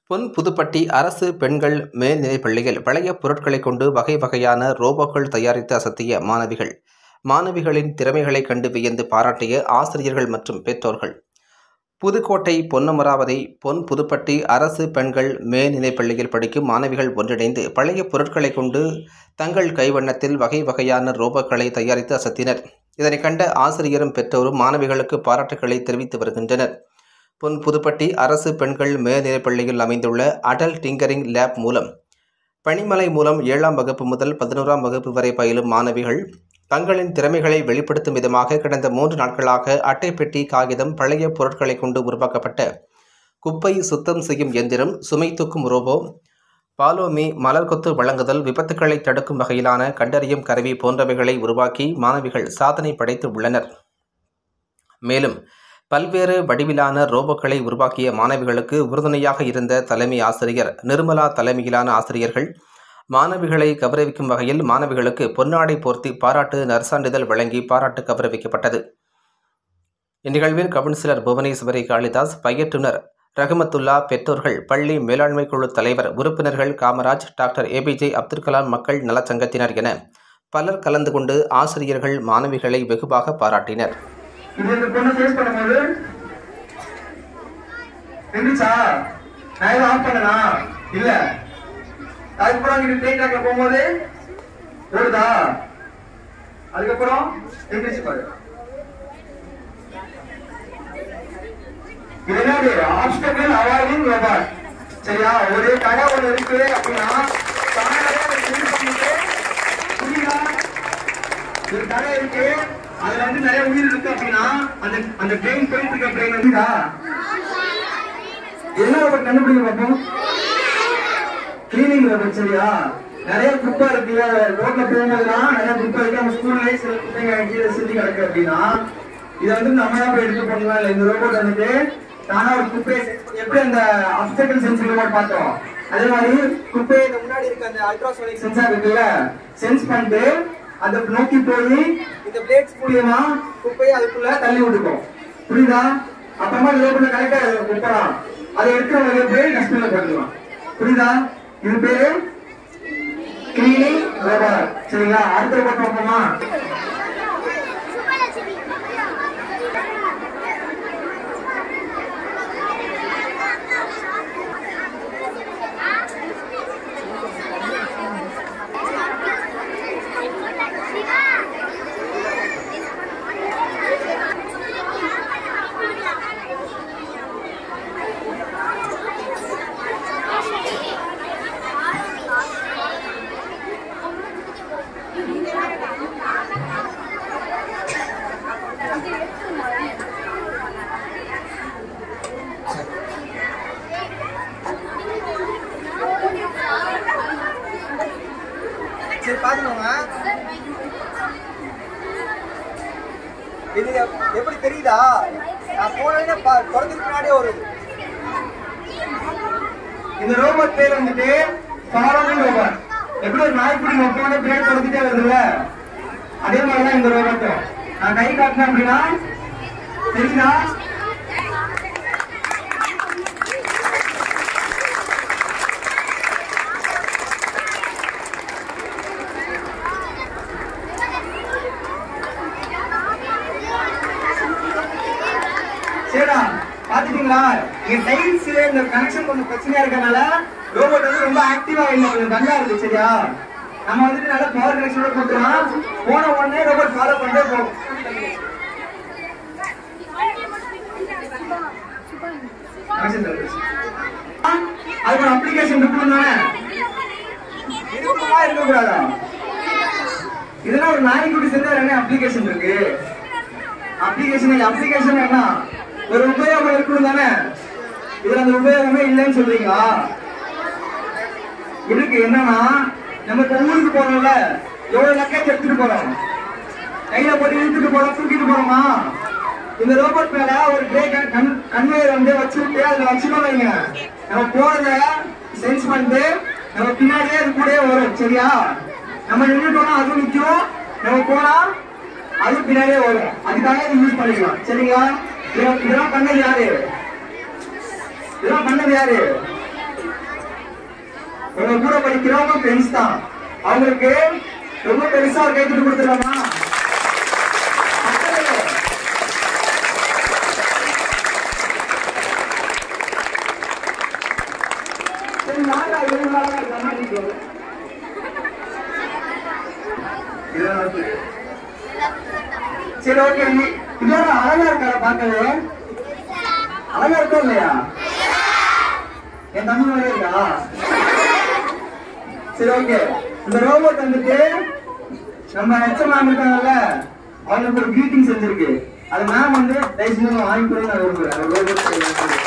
பொன் புதுப்பட்டி அரசு பெண்கள் மேல்நிலைப் பள்ளியில் பழைய பொருட்களை கொண்டு வகை வகையான ரோபோக்கள் தயாரித்து அசத்திய மாணவிகள் மாணவிகளின் திறமைகளை கண்டு வியந்து பாராட்டிய ஆசிரியர்கள் மற்றும் பெற்றோர்கள் புதுக்கோட்டை பொன்னமராவதி பொன் புதுப்பட்டி அரசு பெண்கள் மேல்நிலைப் பள்ளியில் படிக்கும் மாணவிகள் ஒன்றிணைந்து பழைய பொருட்களை கொண்டு தங்கள் கைவண்ணத்தில் வகை வகையான ரோபோக்களை தயாரித்து அசத்தினர் இதனை கண்ட ஆசிரியரும் பெற்றோரும் மாணவிகளுக்கு பாராட்டுகளை தெரிவித்து வருகின்றனர் பொன் புதுப்பட்டி அரசு பெண்கள் மேல்நிலைப் பள்ளியில் அமைந்துள்ள அடல் டிங்கரிங் லேப் மூலம் பணிமலை மூலம் ஏழாம் வகுப்பு முதல் பதினோராம் வகுப்பு வரை பயிலும் மாணவிகள் தங்களின் திறமைகளை வெளிப்படுத்தும் விதமாக கடந்த மூன்று நாட்களாக அட்டை பெட்டி காகிதம் பழைய பொருட்களை கொண்டு உருவாக்கப்பட்ட குப்பை சுத்தம் செய்யும் எந்திரம் சுமை தூக்கும் ரோபோ பாலோமி மலர் கொத்து வழங்குதல் விபத்துக்களை தடுக்கும் வகையிலான கண்டறியும் கருவி போன்றவைகளை உருவாக்கி மாணவிகள் சாதனை படைத்து உள்ளனர் மேலும் பல்வேறு வடிவிலான ரோபோக்களை உருவாக்கிய மாணவிகளுக்கு உறுதுணையாக இருந்த தலைமை ஆசிரியர் நிர்மலா தலைமையிலான ஆசிரியர்கள் மாணவிகளை கௌரவிக்கும் வகையில் மாணவிகளுக்கு பொன்னாடை போர்த்தி பாராட்டு நற்சான்றிதழ் வழங்கி பாராட்டு கௌரவிக்கப்பட்டது இந்நிகழ்வில் கவுன்சிலர் புவனேஸ்வரி காளிதாஸ் பயிற்றுனர் ரஹமத்துல்லா பெற்றோர்கள் பள்ளி மேலாண்மை குழு தலைவர் உறுப்பினர்கள் காமராஜ் டாக்டர் ஏபிஜே அப்துல் கலாம் மக்கள் நலச்சங்கத்தினர் என பலர் கலந்து கொண்டு ஆசிரியர்கள் மாணவிகளை வெகுவாக பாராட்டினர் இது இந்த பொண்ணு ஃபேஸ் பண்ணும்போது நின்றுச்சா நான் எதுவும் ஆஃப் பண்ணனா இல்ல அதுக்கப்புறம் இங்க ட்ரெயின் ட்ராக்ல போகும்போது ஓடுதா அதுக்கப்புறம் எந்திரிச்சு பாரு இது என்னது ஆப்ஸ்டபிள் அவாய்டிங் ரோபாட் சரியா ஒரு கடை ஒண்ணு இருக்கு அப்படின்னா தானாவே அதை clear பண்ணிட்டு புரியுதா ஒரு கடை இருக்கு அதுல வந்து நிறைய உயிர் இருக்கு அப்படின்னா அந்த அந்த ட்ரெயின் போயிட்டு இருக்க ட்ரெயின் வந்துதா என்ன ரோபோட் கண்டுபிடிக்க பார்ப்போம் கிளீனிங் ரோபோட் சரியா நிறைய குப்பை இருக்குல்ல ரோட்ல போகும்போதுலாம் நிறைய குப்பை இருக்கு நம்ம ஸ்கூல்லயே சில குப்பைங்க கீழே சிந்தி கிடக்கு அப்படின்னா இதை வந்து நம்ம தான் போய் எடுத்து பண்ணலாம் இல்ல இந்த ரோபோட் வந்துட்டு தானா ஒரு குப்பையை sense பண்ணி- எப்படி அந்த அப்டக்கல் சென்சிங் ரோபோட் பார்த்தோம் அதே மாதிரி குப்பையை இந்த முன்னாடி இருக்க அந்த அல்ட்ராசோனிக் சென்சார் இருக்குல்ல சென்ஸ் பண்ணிட்டு அதை நோக்கி போய் இந்த பிளேட்ஸ் மூலியமா குப்பையை அதுக்குள்ள தள்ளி விட்டுக்கும் புரியுதா அப்புறமா லேபிள்ல கரெக்டா குப்பலாம் அதை எடுக்கிறவங்க போய் டஸ்ட்பின்ல போட்டுக்கலாம் புரியுதா இது பேரு கிளீனிங் ரோபோட் சரிங்களா அடுத்த ரோபோட் பார்ப்போமா சரி பாத்துக்கோங்க இது எப்படி தெரியுதா நான் போனே தொடர்ந்துக்கு முன்னாடியே வருது இந்த ரோபோட் பேர் வந்துட்டு ஃபாலோவிங் ரோபோட் எப்படி ஒரு நாய்க்குடி மொத்தமான பேர் தொடர்ந்துட்டே வருதுல்ல அதே மாதிரிதான் இந்த ரோபோட்டும் நான் கை காட்டினேன் அப்படின்னா தெரியுதா சரிடா பாத்துட்டீங்களா இங்க டைல்ஸ் இந்த கனெக்ஷன் கொஞ்சம் பிரச்சனையா இருக்கனால ரோபோட் வந்து ரொம்ப ஆக்டிவா இல்லை கொஞ்சம் டல்லா இருக்கு சரியா நம்ம வந்துட்டு நல்லா பவர் கனெக்ஷனோட கொடுத்துலாம் போன உடனே ரோபோட் ஃபாலோ பண்ணிட்டே போகும் Connection தள்ளிடுச்சு. ஆ, அதுக்கு ஒரு அப்ளிகேஷன் இருக்கணும் தானே இருக்கணுமா இருக்கக்கூடாதா இதெல்லாம் ஒரு நாய்க்குட்டி செஞ்சா என்ன அப்ளிகேஷன் இருக்கு அப்ளிகேஷன் அப்ளிகேஷன் என்ன ஒரு உபயோகம் இருக்கணும் தானே இதுல அந்த உபயோகமே இல்லைன்னு சொல்றீங்களா இருக்கு என்னன்னா நம்ம இப்ப ஊருக்கு போறோம்ல எவ்வளவு லக்கேஜ் எடுத்துட்டு போறோம் கையில போட்டு இழுத்துட்டு போறோம் தூக்கிட்டு போறோமா இந்த ரோபோட் மேல ஒரு கிரே கன்வேயர் வந்து வச்சு விட்டு அதுல வச்சுக்கோ வைங்க நம்ம போறத சென்ஸ் பண்ணிட்டு நம்ம பின்னாடியே அது கூடயே வரும் சரியா நம்ம நின்றுட்டோம்னா அதுவும் நிக்கும் நம்ம போனா அது பின்னாடியே வரும் அதுக்காக இது யூஸ் பண்ணிக்கலாம் சரிங்களா இதெல்லாம் இதெல்லாம் பண்ணது யாரு இதெல்லாம் பண்ணது யாரு உங்க கூட படிக்கிறவங்க ஃப்ரெண்ட்ஸ் தான் அவங்களுக்கு ரொம்ப பெருசா ஒரு கைத்தட்டு கொடுத்துடலாமா சரி, வாங்க, இவங்க வாங்க, நம்ம அடிக்கோ. இதெல்லாம் வந்து. சரி ஓகே இதோட அழகா இருக்கார பார்க்கவே அழகா இருக்கா இல்லையா என் தம்பி வேற இருக்கா சரி ஓகே இந்த ரோபோட் வந்துட்டு நம்ம ஹெச்எம் மேம் இருக்காங்கல்ல அவங்களுக்கு ஒரு greeting செஞ்சிருக்கு அது மேம் வந்து தயவு செஞ்சு வாங்கி கொடுங்க நான் விரும்புறேன் ரோபோட்